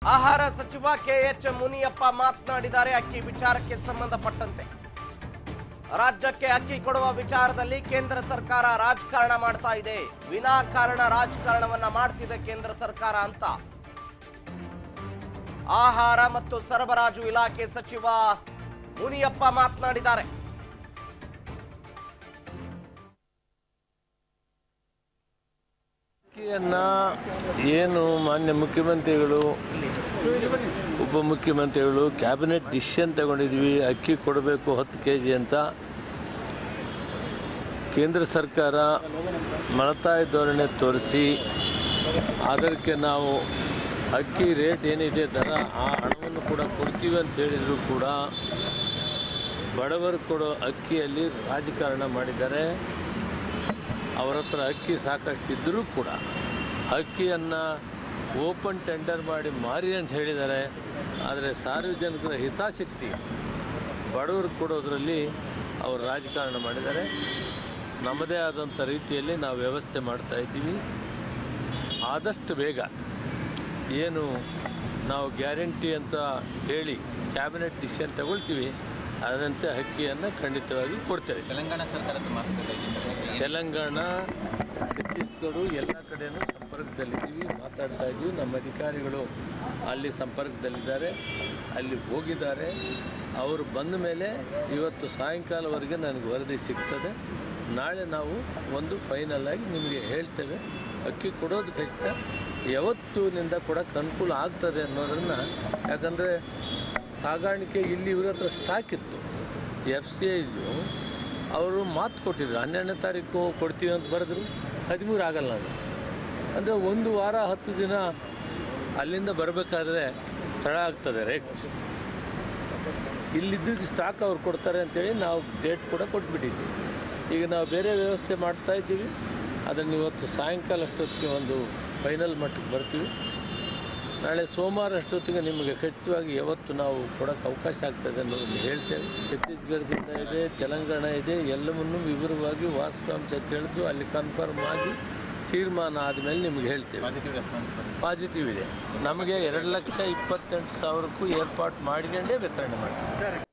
ಆಹಾರ ಸಚಿವ ಕೆಎಚ್ ಮುನಿಯಪ್ಪ ಮಾತನಾಡಿದ್ದಾರೆ ಅಕ್ಕಿ ವಿಚಾರಕ್ಕೆ ಸಂಬಂಧಪಟ್ಟಂತೆ ರಾಜ್ಯಕ್ಕೆ ಅಕ್ಕಿ ಕೊಡುವ ವಿಚಾರದಲ್ಲಿ ಕೇಂದ್ರ ಸರ್ಕಾರ ರಾಜಕಾರಣ ಮಾಡ್ತಾ ಇದೆ ವಿನಾಕಾರಣ ರಾಜಕಾರಣವನ್ನ ಮಾಡ್ತಿದೆ ಕೇಂದ್ರ ಸರ್ಕಾರ ಅಂತ ಆಹಾರ ಮತ್ತು ಸರಬರಾಜು ಇಲಾಖೆ ಸಚಿವ ಮುನಿಯಪ್ಪ ಮಾತನಾಡಿದ್ದಾರೆ ಅಕ್ಕಿಯನ್ನು ಏನು ಮಾನ್ಯ ಮುಖ್ಯಮಂತ್ರಿಗಳು ಉಪಮುಖ್ಯಮಂತ್ರಿಗಳು ಕ್ಯಾಬಿನೆಟ್ ಡಿಸಿಷನ್ ತಗೊಂಡಿದ್ವಿ ಅಕ್ಕಿ ಕೊಡಬೇಕು ಹತ್ತು ಕೆ ಜಿ ಅಂತ ಕೇಂದ್ರ ಸರ್ಕಾರ ಮಳತಾಯ ಧೋರಣೆ ತೋರಿಸಿ ಅದಕ್ಕೆ ನಾವು ಅಕ್ಕಿ ರೇಟ್ ಏನಿದೆ ದರ ಆ ಹಣವನ್ನು ಕೂಡ ಕೊಡ್ತೀವಿ ಅಂತ ಹೇಳಿದರೂ ಕೂಡ ಬಡವರು ಕೊಡೋ ಅಕ್ಕಿಯಲ್ಲಿ ರಾಜಕಾರಣ ಮಾಡಿದ್ದಾರೆ ಅವರ ಹತ್ರ ಅಕ್ಕಿ ಸಾಕಷ್ಟಿದ್ದರೂ ಕೂಡ ಅಕ್ಕಿಯನ್ನು ಓಪನ್ ಟೆಂಡರ್ ಮಾಡಿ ಮಾರಿ ಅಂತ ಹೇಳಿದ್ದಾರೆ ಆದರೆ ಸಾರ್ವಜನಿಕರ ಹಿತಾಸಕ್ತಿ ಬಡವರು ಕೊಡೋದ್ರಲ್ಲಿ ಅವರು ರಾಜಕಾರಣ ಮಾಡಿದ್ದಾರೆ ನಮ್ಮದೇ ಆದಂಥ ರೀತಿಯಲ್ಲಿ ನಾವು ವ್ಯವಸ್ಥೆ ಮಾಡ್ತಾ ಇದ್ದೀವಿ ಆದಷ್ಟು ಬೇಗ ಏನು ನಾವು ಗ್ಯಾರಂಟಿ ಅಂತ ಹೇಳಿ ಕ್ಯಾಬಿನೆಟ್ ಡಿಸಿಷನ್ ತಗೊಳ್ತೀವಿ ಅದರಂತೆ ಅಕ್ಕಿಯನ್ನು ಖಂಡಿತವಾಗಿ ಕೊಡ್ತೇವೆ ತೆಲಂಗಾಣ ಸರ್ಕಾರದ ಮಾತುಕತೆ ಇದೆ ಸರ್ ಹೇಗೆ? ತೆಲಂಗಾಣ ಛತ್ತೀಸ್ಗಢ ಎಲ್ಲ ಕಡೆನೂ ಸಂಪರ್ಕದಲ್ಲಿದ್ದೀವಿ ಮಾತಾಡ್ತಾ ಇದ್ದೀವಿ ನಮ್ಮ ಅಧಿಕಾರಿಗಳು ಅಲ್ಲಿ ಸಂಪರ್ಕದಲ್ಲಿದ್ದಾರೆ ಅಲ್ಲಿ ಹೋಗಿದ್ದಾರೆ ಅವರು ಬಂದ ಮೇಲೆ ಇವತ್ತು ಸಾಯಂಕಾಲವರೆಗೆ ನನಗೆ ವರದಿ ಸಿಗ್ತದೆ ನಾಳೆ ನಾವು ಒಂದು ಫೈನಲ್ ಆಗಿ ನಿಮಗೆ ಹೇಳ್ತೇವೆ ಅಕ್ಕಿ ಕೊಡೋದು ಖಚಿತ ಯಾವತ್ತಿನಿಂದ ಕೊಡೋಕ್ಕೆ ಅನುಕೂಲ ಆಗ್ತದೆ ಅನ್ನೋದನ್ನು ಯಾಕಂದರೆ ಸಾಗಾಣಿಕೆ ಇಲ್ಲಿ ಇವ್ರ ಹತ್ರ ಸ್ಟಾಕ್ ಇತ್ತು ಎಫ್ ಸಿ ಐದು ಅವರು ಮಾತು ಕೊಟ್ಟಿದ್ರು ಹನ್ನೆರಡನೇ ತಾರೀಕು ಕೊಡ್ತೀವಿ ಅಂತ ಬರೆದ್ರು ಹದಿಮೂರು ಆಗಲ್ಲ ಅದು ಅಂದರೆ ಒಂದು ವಾರ ಹತ್ತು ದಿನ ಅಲ್ಲಿಂದ ಬರಬೇಕಾದ್ರೆ ತಡ ಆಗ್ತದೆ ರೇಟ್ಸ್ ಇಲ್ಲಿದ್ದಿದ್ದು ಸ್ಟಾಕ್ ಅವ್ರು ಕೊಡ್ತಾರೆ ಅಂತೇಳಿ ನಾವು ಡೇಟ್ ಕೂಡ ಕೊಟ್ಬಿಟ್ಟಿದ್ವಿ ಈಗ ನಾವು ಬೇರೆ ವ್ಯವಸ್ಥೆ ಮಾಡ್ತಾ ಇದ್ದೀವಿ ಅದನ್ನು ಇವತ್ತು ಸಾಯಂಕಾಲ ಅಷ್ಟೊತ್ತಿಗೆ ಒಂದು ಫೈನಲ್ ಮಟ್ಟಕ್ಕೆ ಬರ್ತೀವಿ ನಾಳೆ ಸೋಮವಾರ ಅಷ್ಟೊತ್ತಿಗೆ ನಿಮಗೆ ಖಚಿತವಾಗಿ ಯಾವತ್ತು ನಾವು ಕೊಡೋಕ್ಕೆ ಅವಕಾಶ ಆಗ್ತದೆ ಅನ್ನೋದನ್ನು ಹೇಳ್ತೇವೆ ಛತ್ತೀಸ್ಗಢದಿಂದ ಇದೆ ತೆಲಂಗಾಣ ಇದೆ ಎಲ್ಲವನ್ನೂ ವಿವರವಾಗಿ ವಾಸ್ತವಾಂಶ ತಿಳಿದು ಅಲ್ಲಿ ಕನ್ಫರ್ಮ್ ಆಗಿ ತೀರ್ಮಾನ ಆದಮೇಲೆ ನಿಮಗೆ ಹೇಳ್ತೇವೆ ಪಾಸಿಟಿವ್ ರೆಸ್ಪಾನ್ಸ್ ಬಂದಿದೆ ಪಾಸಿಟಿವ್ ಇದೆ ನಮಗೆ ಎರಡು ಲಕ್ಷ ಇಪ್ಪತ್ತೆಂಟು ಸಾವಿರಕ್ಕೂ ಏರ್ಪಾಟ್ ಮಾಡಿಕೊಂಡೇ ವಿತರಣೆ ಮಾಡ್ತೀವಿ